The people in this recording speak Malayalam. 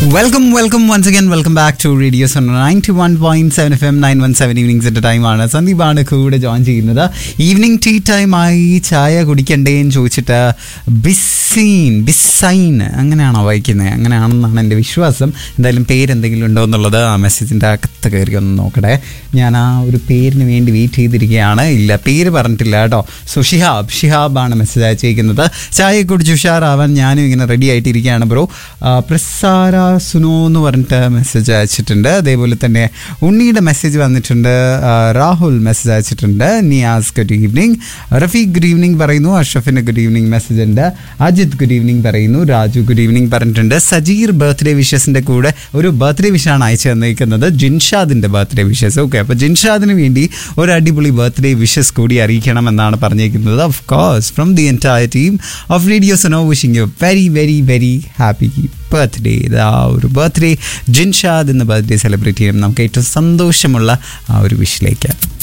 welcome welcome once again welcome back to radio Suno ninety one point seven F M nine one seven ഈവനിങ്സിൻ്റെ ടൈമാണ് സന്ദീപാണ് കൂടെ ജോയിൻ ചെയ്യുന്നത് ഈവനിങ് ടീ ടൈമായി ചായ കുടിക്കണ്ടേന്ന് ചോദിച്ചിട്ട് ബിസീൻ ബിസൈൻ അങ്ങനെയാണോ വായിക്കുന്നത് അങ്ങനെയാണെന്നാണ് എൻ്റെ വിശ്വാസം എന്തായാലും പേരെന്തെങ്കിലും ഉണ്ടോ എന്നുള്ളത് ആ മെസ്സേജിൻ്റെ അകത്ത് കയറി ഒന്ന് നോക്കട്ടെ ഞാൻ ആ ഒരു പേരിന് വേണ്ടി വെയിറ്റ് ചെയ്തിരിക്കുകയാണ് ഇല്ല പേര് പറഞ്ഞിട്ടില്ല കേട്ടോ സോ ഷിഹാബ് ഷിഹാബാണ് മെസ്സേജ് അയച്ചിരിക്കുന്നത് ചായ കുടിച്ച് ഉഷാറാവാൻ ഞാനും ഇങ്ങനെ റെഡി ആയിട്ടിരിക്കുകയാണ് ബ്രോ പ്രസാര സുനോ എന്ന് പറഞ്ഞിട്ട് മെസ്സേജ് അയച്ചിട്ടുണ്ട് അതേപോലെ തന്നെ ഉണ്ണിയുടെ മെസ്സേജ് വന്നിട്ടുണ്ട് ആ, രാഹുൽ മെസ്സേജ് അയച്ചിട്ടുണ്ട് Niyas good evening Rafeeq good evening പറയുന്നു അഷ്റഫിന് ഗുഡ് ഈവനിങ് മെസ്സേജ് ഉണ്ട് അജിത് ഗുഡ് ഈവനിങ് പറയുന്നു രാജു ഗുഡ് ഈവനിങ് പറഞ്ഞിട്ടുണ്ട് സജീർ ബർത്ത്ഡേ വിഷസിൻ്റെ കൂടെ ഒരു ബർത്ത്ഡേ വിഷാണ് അയച്ചു തന്നിരിക്കുന്നത് ജിൻഷാദിൻ്റെ ബർത്ത്ഡേ വിഷസ് ഓക്കെ അപ്പോൾ ജിൻഷാദിന് വേണ്ടി ഒരു അടിപൊളി ബർത്ത്ഡേ വിഷസ് കൂടി അറിയിക്കണം എന്നാണ് പറഞ്ഞിരിക്കുന്നത് of course from the entire team of radio Suno wishing you very very very happy birthday ആ ഒരു ബർത്ത്ഡേ ജിൻഷാദ് എന്ന ബർത്ത്ഡേ സെലിബ്രേറ്റ് ചെയ്യും നമുക്ക് ഏറ്റവും സന്തോഷമുള്ള ആ ഒരു വിഷിലേക്ക്